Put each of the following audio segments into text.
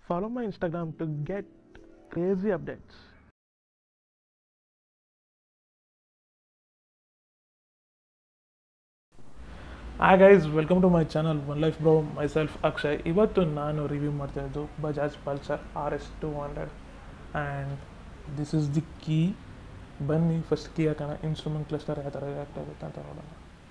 Follow my Instagram to get crazy updates. Hi guys welcome to my channel one life bro myself Akshay ಇವತ್ತು ನಾನು review ಮಾಡ್ತಾ ಇದ್ದು Bajaj Pulsar R S two hundred and this is the key ಬನ್ನಿ first key ಹಾಕೋಣ instrument cluster ಯಾವ ಥರ react ಆಗುತ್ತೆ ಅಂತ ನೋಡೋಣ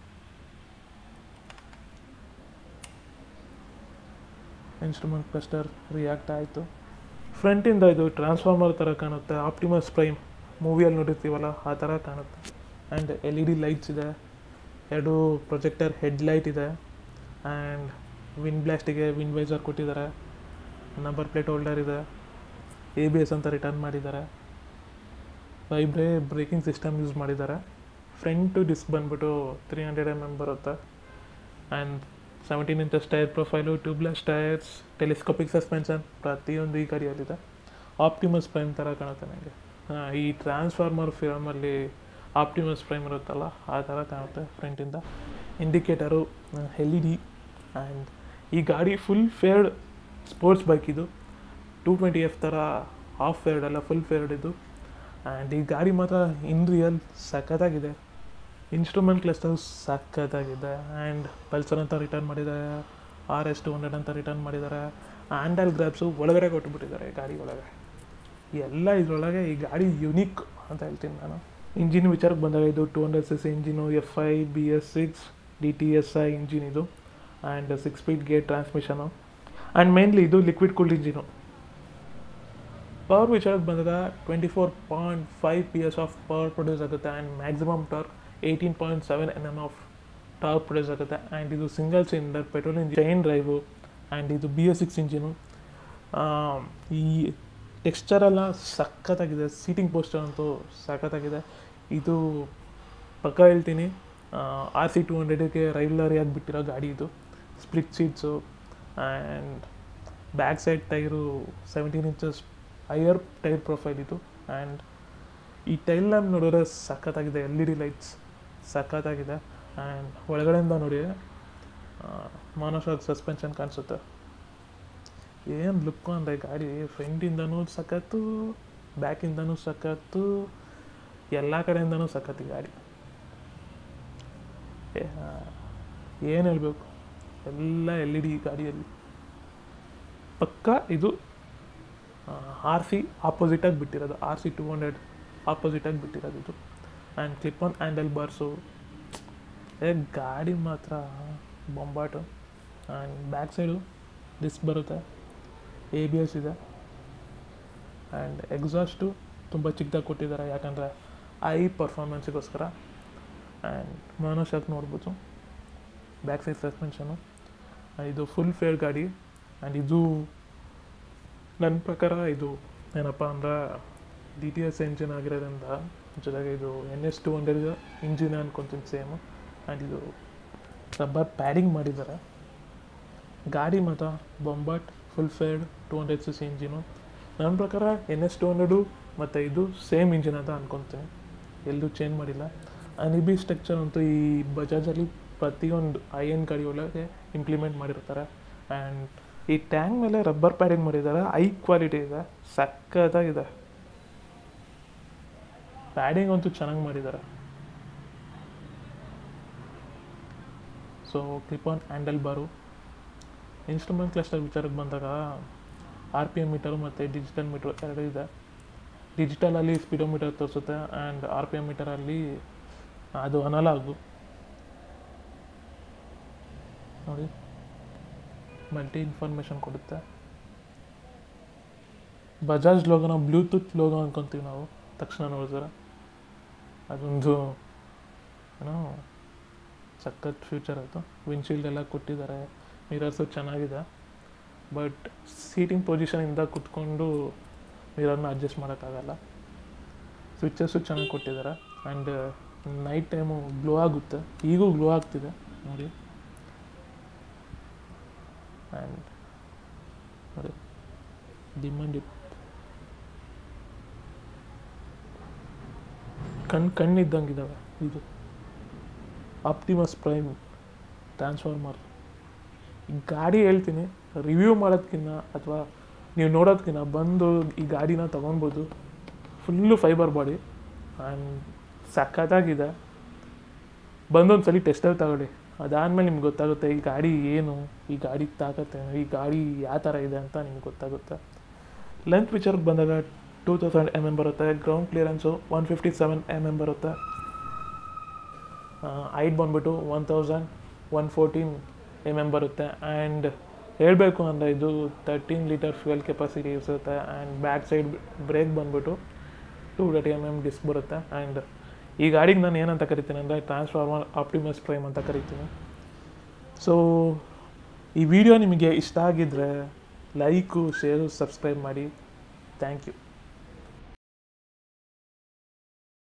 ಇನ್ಸ್ಟ್ರೂಮೆಂಟ್ ಕ್ಲಸ್ಟರ್ ರಿಯಾಕ್ಟ್ ಆಯಿತು ಫ್ರಂಟಿಂದ ಇದು ಟ್ರಾನ್ಸ್ಫಾರ್ಮರ್ ಥರ ಕಾಣುತ್ತೆ ಆಪ್ಟಿಮಸ್ ಪ್ರೈಮ್ ಮೂವಿಯಲ್ಲಿ ನೋಡಿರ್ತೀವಲ್ಲ ಆ ಥರ ಕಾಣುತ್ತೆ and L E D lights ಇದೆ ಎರಡು ಪ್ರೊಜೆಕ್ಟರ್ ಹೆಡ್ ಲೈಟ್ ಇದೆ ಆ್ಯಂಡ್ ವಿಂಡ್ ಬ್ಲಾಸ್ಟಿಗೆ ವಿಂಡ್ ವೈಸರ್ ಕೊಟ್ಟಿದ್ದಾರೆ ನಂಬರ್ ಪ್ಲೇಟ್ ಹೋಲ್ಡರ್ ಇದೆ ಎ ಬಿ ಎಸ್ ಅಂತ ರಿಟರ್ನ್ ಮಾಡಿದ್ದಾರೆ ವೈಬ್ರೇ ಬ್ರೇಕಿಂಗ್ ಸಿಸ್ಟಮ್ ಯೂಸ್ ಮಾಡಿದ್ದಾರೆ ಫ್ರಂಟ್ ಡಿಸ್ಕ್ ಬಂದ್ಬಿಟ್ಟು ತ್ರೀ ಹಂಡ್ರೆಡ್ ಎಮ್ ಎಮ್ ಬರುತ್ತೆ and seventeen inches tyre profile tubeless tyres telescopic suspension ಪ್ರತಿಯೊಂದು ಈ ಗಾಡಿಯಲ್ಲಿದೆ ಆಪ್ಟಿಮಸ್ ಪ್ರೈಮ್ ಥರ ಕಾಣುತ್ತೆ ನನಗೆ ಈ ಟ್ರಾನ್ಸ್ಫಾರ್ಮರ್ ಫಿಲಮಲ್ಲಿ ಆಪ್ಟಿಮಸ್ ಪ್ರೈಮ್ ಇರುತ್ತಲ್ಲ ಆ ಥರ ಕಾಣುತ್ತೆ ಫ್ರಂಟಿಂದ indicator L E D and ಈ ಗಾಡಿ ಫುಲ್ ಫೇರ್ಡ್ ಸ್ಪೋರ್ಟ್ಸ್ ಬೈಕ್ ಇದು ಟೂ ಟ್ವೆಂಟಿ ಎಫ್ ಥರ ಹಾಫ್ ಫೇರ್ಡ್ ಅಲ್ಲ ಫುಲ್ ಫೇರ್ಡ್ ಇದು ಆ್ಯಂಡ್ ಈ ಗಾಡಿ ಮಾತ್ರ ಇನ್ ರಿಯಲ್ ಸಖತ್ತಾಗಿದೆ ಇನ್ಸ್ಟ್ರೂಮೆಂಟ್ ಕ್ಲಸ್ಟರ್ ಸಖತ್ತಾಗಿದೆ ಆ್ಯಂಡ್ ಪಲ್ಸರ್ ಅಂತ ರಿಟರ್ನ್ ಮಾಡಿದ್ದಾರೆ ಆರ್ ಎಸ್ ಟು ಹಂಡ್ರೆಡ್ ಅಂತ ರಿಟರ್ನ್ ಮಾಡಿದ್ದಾರೆ ಹ್ಯಾಂಡಲ್ ಗ್ರಾಬ್ಸು ಒಳಗಡೆ ಕೊಟ್ಬಿಟ್ಟಿದ್ದಾರೆ ಈ ಗಾಡಿ ಒಳಗೆ ಎಲ್ಲ ಇದರೊಳಗೆ ಈ ಗಾಡಿ ಯುನೀಕ್ ಅಂತ ಹೇಳ್ತೀನಿ ನಾನು ಇಂಜಿನ್ ವಿಚಾರಕ್ಕೆ ಬಂದಾಗ ಇದು two hundred C C engine F I B S six D T S I engine ಇದು ಆ್ಯಂಡ್ ಸಿಕ್ಸ್ ಸ್ಪೀಡ್ ಗೇಟ್ ಟ್ರಾನ್ಸ್ಮಿಷನು ಆ್ಯಂಡ್ ಮೇನ್ಲಿ ಇದು ಲಿಕ್ವಿಡ್ ಕೂಲ್ಡ್ ಇಂಜಿನು ಪವರ್ ವಿಚಾರಕ್ಕೆ ಬಂದಾಗ twenty four point five P S of power produce ಆಗುತ್ತೆ and maximum torque eighteen point seven N M of torque produce ಆಗುತ್ತೆ and ಇದು single cylinder petrol engine chain drive and ಇದು B S six engine ಈ ಟೆಕ್ಸ್ಚರೆಲ್ಲ ಸಖತ್ತಾಗಿದೆ seating poster ಅಂತೂ ಸಖತ್ತಾಗಿದೆ ಇದು ಪಕ್ಕ ಹೇಳ್ತೀನಿ ಆರ್ ಸಿ ಟು ಹಂಡ್ರೆಡ್ಗೆ ರೈಲರಿ ಆಗಿಬಿಟ್ಟಿರೋ ಗಾಡಿ ಇದು split seats and back side tyre seventeen inches higher tyre profile ಇದು ಆ್ಯಂಡ್ ಈ ಟೈಲ್ ಲ್ಯಾಂಪ್ ನೋಡಿದ್ರೆ ಸಖತ್ತಾಗಿದೆ ಎಲ್ ಇ ಡಿ ಲೈಟ್ಸ್ ಸಖತ್ತಾಗಿದೆ ಆ್ಯಂಡ್ ಒಳಗಡೆಯಿಂದ ನೋಡಿ ಮಾನೋಶಾಕ್ ಸಸ್ಪೆನ್ಷನ್ ಕಾಣಿಸುತ್ತೆ ಏನು ಲುಕ್ಕು ಅಂದರೆ ಗಾಡಿ ಫ್ರಂಟಿಂದನೂ ಸಖತ್ತು ಬ್ಯಾಕಿಂದನೂ ಸಖತ್ತು ಎಲ್ಲ ಕಡೆಯಿಂದನೂ ಸಖತ್ತು ಗಾಡಿ ಏನು ಹೇಳಬೇಕು ಎಲ್ಲ ಎಲ್ ಇ ಡಿ ಗಾಡಿಯಲ್ಲಿ ಪಕ್ಕ ಇದು ಆರ್ ಸಿ ಆಪೋಸಿಟಾಗಿ ಬಿಟ್ಟಿರೋದು ಆರ್ ಸಿ ಟು ಹಂಡ್ರೆಡ್ ಆಪೋಸಿಟಾಗಿ ಬಿಟ್ಟಿರೋದು ಇದು and clip on handle bars ಏ ಗಾಡಿ ಮಾತ್ರ ಬೊಂಬಾಟು ಆ್ಯಂಡ್ ಬ್ಯಾಕ್ ಸೈಡು ಡಿಸ್ಕ್ ಬರುತ್ತೆ ಎ ಬಿ ಎಸ್ ಇದೆ ಆ್ಯಂಡ್ ಎಕ್ಸಾಸ್ಟು ತುಂಬ ಚಿಕ್ಕದಾಗಿ ಕೊಟ್ಟಿದ್ದಾರೆ ಯಾಕಂದರೆ ಐ ಪರ್ಫಾರ್ಮೆನ್ಸಿಗೋಸ್ಕರ ಆ್ಯಂಡ್ ಮಾನೋಶಾಕ್ ನೋಡ್ಬೋದು ಬ್ಯಾಕ್ ಸೈಡ್ ಸಸ್ಪೆನ್ಷನು ಇದು ಫುಲ್ ಫೇರ್ ಗಾಡಿ ಆ್ಯಂಡ್ ಇದು ನನ್ನ ಪ್ರಕಾರ ಇದು ಏನಪ್ಪ ಅಂದ್ರೆ ಡಿ ಟಿ ಎಸ್ ಇಂಜಿನ್ ಆಗಿರೋದ್ರಿಂದ ಜೊತೆಗೆ ಇದು N S two hundred engine ಅನ್ಕೊತೀನಿ ಸೇಮು ಆ್ಯಂಡ್ ಇದು ರಬ್ಬರ್ ಪ್ಯಾಡಿಂಗ್ ಮಾಡಿದ್ದಾರೆ ಗಾಡಿ ಮಾತ್ರ ಬೊಂಬಟ್ full faired two hundred C C engine ನನ್ನ ಪ್ರಕಾರ ಎನ್ ಎಸ್ ಟು ಹಂಡ್ರೆಡು ಮತ್ತು ಇದು ಸೇಮ್ ಇಂಜಿನ್ ಅಂತ ಅನ್ಕೊತೀನಿ ಎಲ್ಲೂ ಚೇಂಜ್ ಮಾಡಿಲ್ಲ ಆ್ಯಂಡ್ ಇ ಬಿ ಸ್ಟ್ರಕ್ಚರ್ ಅಂತೂ ಈ ಬಜಾಜಲ್ಲಿ ಪ್ರತಿಯೊಂದು ಐ ಎನ್ ಗಾಡಿ ಒಳಗೆ ಇಂಪ್ಲಿಮೆಂಟ್ ಮಾಡಿರ್ತಾರೆ ಆ್ಯಂಡ್ ಈ ಟ್ಯಾಂಕ್ ಮೇಲೆ ರಬ್ಬರ್ ಪ್ಯಾಡಿಂಗ್ ಮಾಡಿದ್ದಾರೆ ಐ ಕ್ವಾಲಿಟಿ ಇದೆ ಸಕ್ಕತ್ತಾಗಿದೆ ಪ್ಯಾಡಿಂಗ್ ಅಂತೂ ಚೆನ್ನಾಗಿ ಮಾಡಿದ್ದಾರೆ so clip on handle bar instrument cluster ವಿಚಾರಕ್ಕೆ ಬಂದಾಗ ಆರ್ ಪಿ ಎಮ್ ಮೀಟರು ಮತ್ತು ಡಿಜಿಟಲ್ ಮೀಟರ್ ಎರಡು ಇದೆ ಡಿಜಿಟಲಲ್ಲಿ ಸ್ಪೀಡೋಮೀಟರ್ ತೋರಿಸುತ್ತೆ ಆ್ಯಂಡ್ ಆರ್ ಪಿ ಎಮ್ ಮೀಟರಲ್ಲಿ ಅದು ಅನಲಾಗು ನೋಡಿ ಮಲ್ಟಿ ಇನ್ಫಾರ್ಮೇಷನ್ ಕೊಡುತ್ತೆ ಬಜಾಜ್ ಲೋಗೋನ ಬ್ಲೂಟೂತ್ ಲೋಗೋ ಅನ್ಕೊತೀವಿ ನಾವು ತಕ್ಷಣ ನೋಡಿದ್ರೆ ಅದೊಂದು ಏನೋ ಸಖತ್ ಫ್ಯೂಚರ್ ಆಯಿತು ವಿಂಡ್ಶೀಲ್ಡ್ ಎಲ್ಲ ಕೊಟ್ಟಿದ್ದಾರೆ ಮಿರರ್ಸು ಚೆನ್ನಾಗಿದೆ ಬಟ್ ಸೀಟಿಂಗ್ ಪೊಸಿಷನಿಂದ ಕುತ್ಕೊಂಡು ಮಿರರ್ನ ಅಡ್ಜಸ್ಟ್ ಮಾಡೋಕ್ಕಾಗಲ್ಲ ಸ್ವಿಚಸ್ಸು ಚೆನ್ನಾಗಿ ಕೊಟ್ಟಿದ್ದಾರೆ ಆ್ಯಂಡ್ ನೈಟ್ ಟೈಮು ಗ್ಲೋ ಆಗುತ್ತೆ ಈಗೂ ಗ್ಲೋ ಆಗ್ತಿದೆ ನೋಡಿ ಆ್ಯಂಡ್ ನೋಡಿ ಡಿಮ್ ಆ್ಯಂಡ್ ಡಿಪ್ ಕಣ್ಣು ಕಣ್ಣಿದ್ದಂಗಿದ್ದಾವೆ ಇದು ಆಪ್ಟಿಮಸ್ ಪ್ರೈಮ್ ಟ್ರಾನ್ಸ್ಫಾರ್ಮರ್ ಗಾಡಿ ಹೇಳ್ತೀನಿ ರಿವ್ಯೂ ಮಾಡೋದಕ್ಕಿಂತ ಅಥವಾ ನೀವು ನೋಡೋದಕ್ಕಿಂತ ಬಂದು ಈ ಗಾಡಿನ ತೊಗೊಬೋದು ಫುಲ್ಲು ಫೈಬರ್ ಬಾಡಿ ಆ್ಯಂಡ್ ಸಖತ್ತಾಗಿದೆ ಬಂದೊಂದು ಸಲ ಟೆಸ್ಟಲ್ಲಿ ತಗೊಳ್ಳಿ ಅದಾದಮೇಲೆ ನಿಮ್ಗೆ ಗೊತ್ತಾಗುತ್ತೆ ಈ ಗಾಡಿ ಏನು ಈ ಗಾಡಿ ತಾಕತ್ತೇನು ಈ ಗಾಡಿ ಯಾವ ಥರ ಇದೆ ಅಂತ ನಿಮ್ಗೆ ಗೊತ್ತಾಗುತ್ತೆ ಲೆಂತ್ ವಿಚಾರಕ್ಕೆ ಬಂದಾಗ ಟೂ ತೌಸಂಡ್ ಎಮ್ ಎಮ್ ಬರುತ್ತೆ ground clearance one fifty seven M M ಬರುತ್ತೆ ಹೈಟ್ ಬಂದ್ಬಿಟ್ಟು one thousand one fourteen M M ಬರುತ್ತೆ ಆ್ಯಂಡ್ ಹೇಳಬೇಕು ಅಂದರೆ ಇದು ತರ್ಟೀನ್ ಲೀಟರ್ ಫ್ಯೂಯಲ್ ಕೆಪಾಸಿಟಿ ಇರುತ್ತೆ ಆ್ಯಂಡ್ ಬ್ಯಾಕ್ ಸೈಡ್ ಬ್ರೇಕ್ ಬಂದ್ಬಿಟ್ಟು two thirty M M disc ಬರುತ್ತೆ ಆ್ಯಂಡ್ ಈ ಗಾಡಿಗೆ ನಾನು ಏನಂತ ಕರಿತೀನಿ ಅಂದರೆ ಟ್ರಾನ್ಸ್ಫಾರ್ಮರ್ ಆಪ್ಟಿಮಸ್ ಪ್ರೈಮ್ ಅಂತ ಕರಿತೀನಿ ಸೊ ಈ ವಿಡಿಯೋ ನಿಮಗೆ ಇಷ್ಟ ಆಗಿದ್ದರೆ ಲೈಕು ಶೇರು ಸಬ್ಸ್ಕ್ರೈಬ್ ಮಾಡಿ ಥ್ಯಾಂಕ್ ಯು